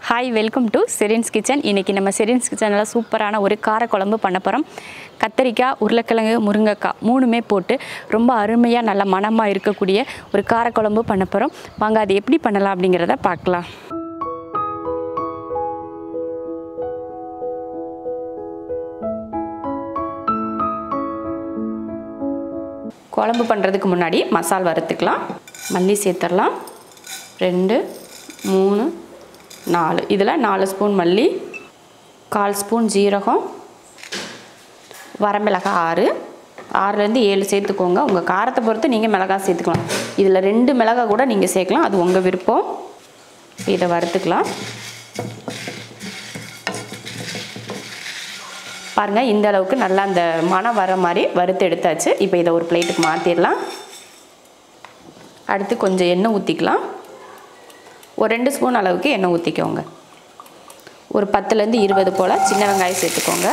hi welcome to Sherin's kitchen இன்றைக்கி நம்ம செரின்ஸ் கிச்சனில் சூப்பரான ஒரு காரக்குழம்பு பண்ண போகிறோம் கத்தரிக்காய் உருளைக்கிழங்கு முருங்கைக்காய் மூணுமே போட்டு ரொம்ப அருமையாக நல்ல மணமாக இருக்கக்கூடிய ஒரு காரக்குழம்பு பண்ண போகிறோம் வாங்க அது எப்படி பண்ணலாம் அப்படிங்கிறத பார்க்கலாம் குழம்பு பண்ணுறதுக்கு முன்னாடி மசால் வறுத்துக்கலாம் மல்லி சேர்த்துடலாம் ரெண்டு மூணு நாலு இதில் நாலு ஸ்பூன் மல்லி கால் ஸ்பூன் ஜீரகம் வரமிளகாய் ஆறு ஆறுலேருந்து ஏழு சேர்த்துக்கோங்க உங்கள் காரத்தை பொறுத்து நீங்கள் மிளகாய் சேர்த்துக்கலாம் இதில் ரெண்டு மிளகாய் கூட நீங்கள் சேர்க்கலாம் அது உங்கள் விருப்பம் இதை வறுத்துக்கலாம் பாருங்கள் இந்த அளவுக்கு நல்லா அந்த மனம் வர மாதிரி வறுத்து எடுத்தாச்சு இப்போ இதை ஒரு பிளேட்டுக்கு மாற்றிடலாம் அடுத்து கொஞ்சம் எண்ணெய் ஊற்றிக்கலாம் ஒரு ரெண்டு ஸ்பூன் அளவுக்கு எண்ணெய் ஊற்றிக்கோங்க ஒரு பத்துலேருந்து இருபது போல் சின்ன வெங்காயம் சேர்த்துக்கோங்க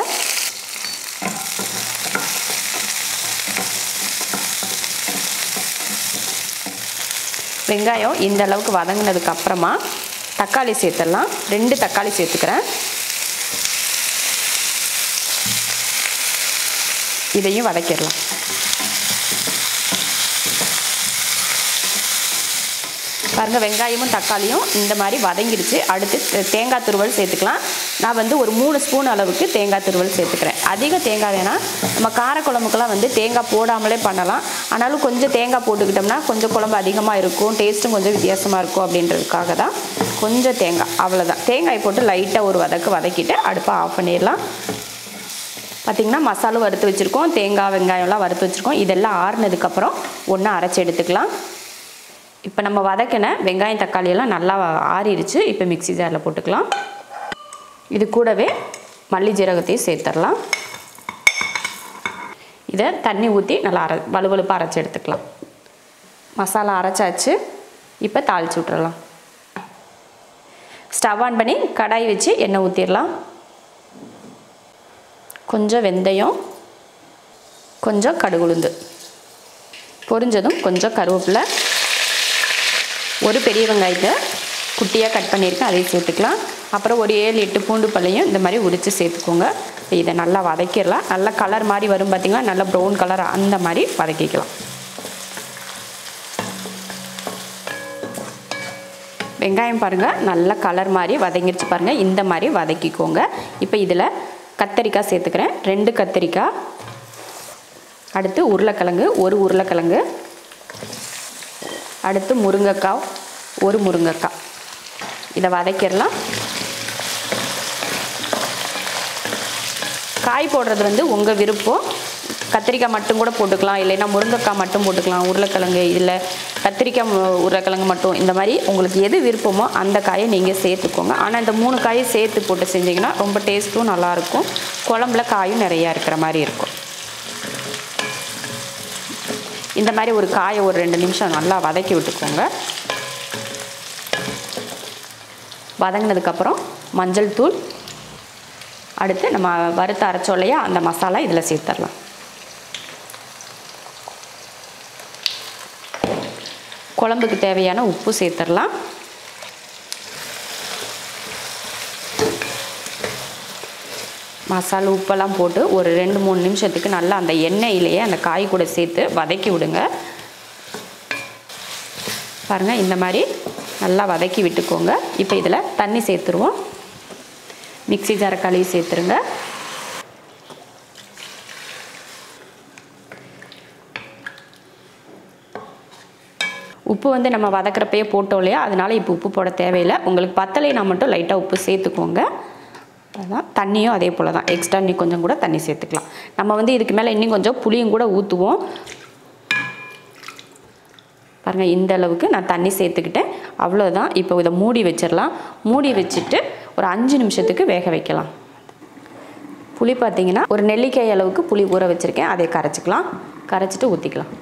வெங்காயம் இந்த அளவுக்கு வதங்கினதுக்கு அப்புறமா தக்காளி சேர்த்துடலாம் ரெண்டு தக்காளி சேர்த்துக்கிறேன் இதையும் வதக்கிடலாம் பாருங்கள் வெங்காயமும் தக்காளியும் இந்த மாதிரி வதங்கிடுச்சு அடுத்து தேங்காய் துருவல் சேர்த்துக்கலாம் நான் வந்து ஒரு மூணு ஸ்பூன் அளவுக்கு தேங்காய் துருவல் சேர்த்துக்கிறேன் அதிக தேங்காய் வேணாம் நம்ம காரக்குழம்புக்கெல்லாம் வந்து தேங்காய் போடாமலே பண்ணலாம் ஆனாலும் கொஞ்சம் தேங்காய் போட்டுக்கிட்டோம்னா கொஞ்சம் குழம்பு அதிகமாக இருக்கும் டேஸ்ட்டும் கொஞ்சம் வித்தியாசமாக இருக்கும் அப்படின்றதுக்காக தான் கொஞ்சம் தேங்காய் அவ்வளோதான் தேங்காய் போட்டு லைட்டாக ஒரு வதக்கு வதக்கிட்டு அடுப்பை ஆஃப் பண்ணிடலாம் பார்த்திங்கன்னா மசாலும் வறுத்து வச்சுருக்கோம் தேங்காய் வெங்காயம்லாம் வறுத்து வச்சுருக்கோம் இதெல்லாம் ஆறுனதுக்கப்புறம் ஒன்று அரைச்சி எடுத்துக்கலாம் இப்போ நம்ம வதக்கின வெங்காயம் தக்காளி எல்லாம் நல்லா ஆறிடுச்சு இப்போ மிக்ஸி ஜாரில் போட்டுக்கலாம் இது கூடவே மல்லி ஜீரகத்தையும் சேர்த்துடலாம் இதை தண்ணி ஊற்றி நல்லா அரை வலுவலுப்பாக அரைச்சி எடுத்துக்கலாம் மசாலா அரைச்சாச்சு இப்போ தாளிச்சு விட்றலாம் ஸ்டவ் ஆன் பண்ணி கடாய் வச்சு எண்ணெய் ஊற்றிடலாம் கொஞ்சம் வெந்தயம் கொஞ்சம் கடுகுளுந்து பொரிஞ்சதும் கொஞ்சம் கருவேப்பிலை ஒரு பெரிய வெங்காயத்தை குட்டியாக கட் பண்ணியிருக்கேன் அதையும் சேர்த்துக்கலாம் அப்புறம் ஒரு ஏழு எட்டு பூண்டு பள்ளையும் இந்த மாதிரி உரித்து சேர்த்துக்கோங்க இதை நல்லா வதக்கிடலாம் நல்லா கலர் மாதிரி வரும் பார்த்திங்களா நல்லா ப்ரௌன் கலர் அந்த மாதிரி வதக்கிக்கலாம் வெங்காயம் பாருங்கள் நல்லா கலர் மாதிரி வதங்கிடுச்சு பாருங்கள் இந்த மாதிரி வதக்கிக்கோங்க இப்போ இதில் கத்தரிக்காய் சேர்த்துக்கிறேன் ரெண்டு கத்தரிக்காய் அடுத்து உருளைக்கிழங்கு ஒரு உருளைக்கிழங்கு அடுத்து முருங்கைக்காய் ஒரு முருங்கைக்காய் இதை வதக்கிடலாம் காய் போடுறது வந்து உங்கள் விருப்பம் கத்திரிக்காய் மட்டும் கூட போட்டுக்கலாம் இல்லைன்னா முருங்கைக்காய் மட்டும் போட்டுக்கலாம் உருளைக்கிழங்கு இதில் கத்திரிக்காய் உருளைக்கிழங்கு மட்டும் இந்த மாதிரி உங்களுக்கு எது விருப்பமோ அந்த காயை நீங்கள் சேர்த்துக்கோங்க ஆனால் இந்த மூணு காயை சேர்த்து போட்டு செஞ்சிங்கன்னா ரொம்ப டேஸ்ட்டும் நல்லாயிருக்கும் குழம்புல காயும் நிறையா இருக்கிற மாதிரி இருக்கும் இந்த மாதிரி ஒரு காயை ஒரு ரெண்டு நிமிஷம் நல்லா வதக்கி விட்டுக்கோங்க வதங்கினதுக்கப்புறம் மஞ்சள் தூள் அடுத்து நம்ம வறுத்து அரைச்சோம் இல்லையா அந்த மசாலா இதில் சேர்த்துடலாம் குழம்புக்கு தேவையான உப்பு சேர்த்துடலாம் மசாலா உப்பெல்லாம் போட்டு ஒரு ரெண்டு மூணு நிமிஷத்துக்கு நல்லா அந்த எண்ணெயிலேயே அந்த காய் கூட சேர்த்து வதக்கி விடுங்க பாருங்கள் இந்த மாதிரி நல்லா வதக்கி விட்டுக்கோங்க இப்போ இதில் தண்ணி சேர்த்துருவோம் மிக்சி ஜார கழுவி சேர்த்துருங்க உப்பு வந்து நம்ம வதக்கிறப்பயே போட்டோம் இல்லையா அதனால் இப்போ உப்பு போட தேவையில்லை உங்களுக்கு பத்தலைனா மட்டும் லைட்டாக உப்பு சேர்த்துக்கோங்க அதான் தண்ணியும் அதே போல் தான் எக்ஸ்ட்ரா இன்னி கொஞ்சம் கூட தண்ணி சேர்த்துக்கலாம் நம்ம வந்து இதுக்கு மேலே இன்னும் கொஞ்சம் புளியும் கூட ஊற்றுவோம் பாருங்கள் இந்த அளவுக்கு நான் தண்ணி சேர்த்துக்கிட்டேன் அவ்வளோதான் இப்போ இதை மூடி வச்சிடலாம் மூடி வச்சுட்டு ஒரு அஞ்சு நிமிஷத்துக்கு வேக வைக்கலாம் புளி பார்த்தீங்கன்னா ஒரு நெல்லிக்காய் அளவுக்கு புளி ஊற வச்சுருக்கேன் அதை கரைச்சிக்கலாம் கரைச்சிட்டு ஊற்றிக்கலாம்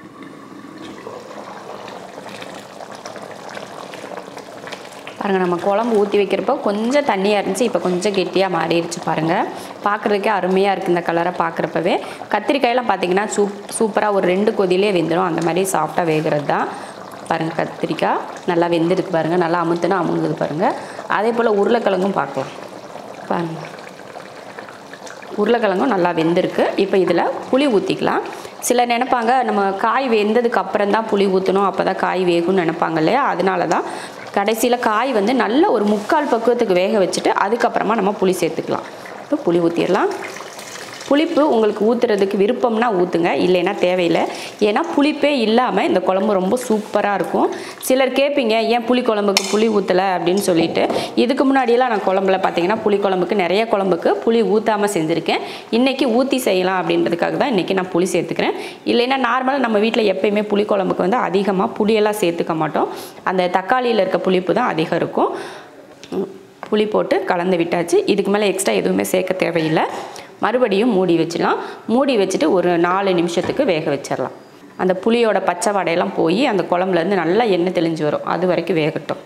பாருங்கள் நம்ம குழம்பு ஊற்றி வைக்கிறப்போ கொஞ்சம் தண்ணியாக இருந்துச்சு இப்போ கொஞ்சம் கெட்டியாக மாறிடுச்சு பாருங்கள் பார்க்குறதுக்கே அருமையாக இருக்குது இந்த கலரை பார்க்குறப்பவே கத்திரிக்காயெல்லாம் பார்த்தீங்கன்னா சூப் சூப்பராக ஒரு ரெண்டு கொதிலே வெந்துடும் அந்த மாதிரி சாஃப்டாக வேகிறது தான் பாருங்கள் கத்திரிக்காய் நல்லா வெந்திருக்கு பாருங்கள் நல்லா அமுத்துனா அமுங்குது பாருங்கள் அதே போல் உருளைக்கிழங்கும் பார்க்கலாம் பாருங்கள் உருளைக்கிழங்கும் நல்லா வெந்திருக்கு இப்போ இதில் புளி ஊற்றிக்கலாம் சில நினைப்பாங்க நம்ம காய் வெந்ததுக்கு அப்புறம் தான் புளி ஊற்றணும் அப்போ தான் காய் வேகும்னு நினைப்பாங்க இல்லையா அதனால தான் கடைசியில் காய் வந்து நல்ல ஒரு முக்கால் பக்குவத்துக்கு வேக வச்சுட்டு அதுக்கப்புறமா நம்ம புளி சேர்த்துக்கலாம் இப்போ புளி ஊற்றிடலாம் புளிப்பு உங்களுக்கு ஊற்றுறதுக்கு விருப்பம்னா ஊற்றுங்க இல்லைன்னா தேவையில்லை ஏன்னா புளிப்பே இல்லாமல் இந்த குழம்பு ரொம்ப சூப்பராக இருக்கும் சிலர் கேட்பீங்க ஏன் புளி குழம்புக்கு புளி ஊற்றலை அப்படின்னு சொல்லிட்டு இதுக்கு முன்னாடியெல்லாம் நான் குழம்புல பார்த்தீங்கன்னா புளி குழம்புக்கு நிறைய குழம்புக்கு புளி ஊற்றாமல் செஞ்சுருக்கேன் இன்றைக்கி ஊற்றி செய்யலாம் அப்படின்றதுக்காக தான் இன்றைக்கி நான் புளி சேர்த்துக்கிறேன் இல்லைன்னா நார்மலாக நம்ம வீட்டில் எப்பயுமே புளி குழம்புக்கு வந்து அதிகமாக புளியெல்லாம் சேர்த்துக்க மாட்டோம் அந்த தக்காளியில் இருக்க புளிப்பு தான் அதிகம் இருக்கும் ம், புளி போட்டு கலந்து விட்டாச்சு இதுக்கு மேலே எக்ஸ்ட்ரா எதுவுமே சேர்க்க தேவையில்லை மறுபடியும் மூடி வச்சிடலாம் மூடி வச்சுட்டு ஒரு நாலு நிமிஷத்துக்கு வேக வச்சிடலாம் அந்த புளியோட பச்சை வடையெல்லாம் போய் அந்த குழம்புலேருந்து நல்லா எண்ணெய் தெளிஞ்சு வரும் அது வரைக்கும் வேகட்டும்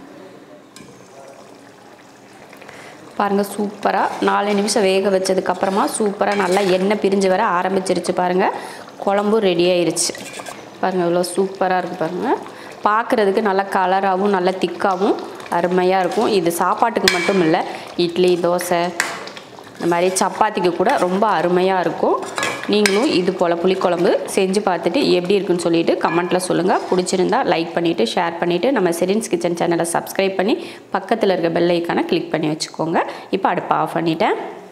பாருங்கள் சூப்பராக நாலு நிமிஷம் வேக வச்சதுக்கப்புறமா சூப்பராக நல்லா எண்ணெய் பிரிஞ்சு வர ஆரம்பிச்சிருச்சு பாருங்கள் குழம்பும் ரெடி ஆயிருச்சு பாருங்கள் இவ்வளோ சூப்பராக இருக்குது பாருங்கள் பார்க்குறதுக்கு நல்லா கலராகவும் நல்லா திக்காகவும் அருமையாக இருக்கும் இது சாப்பாட்டுக்கு மட்டும் இல்லை இட்லி தோசை இந்த மாதிரி சப்பாத்திக்கு கூட ரொம்ப அருமையாக இருக்கும் நீங்களும் இது போல் புளிக்குழம்பு செஞ்சு பார்த்துட்டு எப்படி இருக்குன்னு சொல்லிட்டு கமெண்ட்டில் சொல்லுங்கள் பிடிச்சிருந்தா லைக் பண்ணிவிட்டு ஷேர் பண்ணிவிட்டு நம்ம செரின்ஸ் கிச்சன் சேனலை சப்ஸ்கிரைப் பண்ணி பக்கத்தில் இருக்க பெல் ஐக்கானை கிளிக் பண்ணி வச்சுக்கோங்க இப்போ அடுப்பை ஆஃப் பண்ணிட்டேன்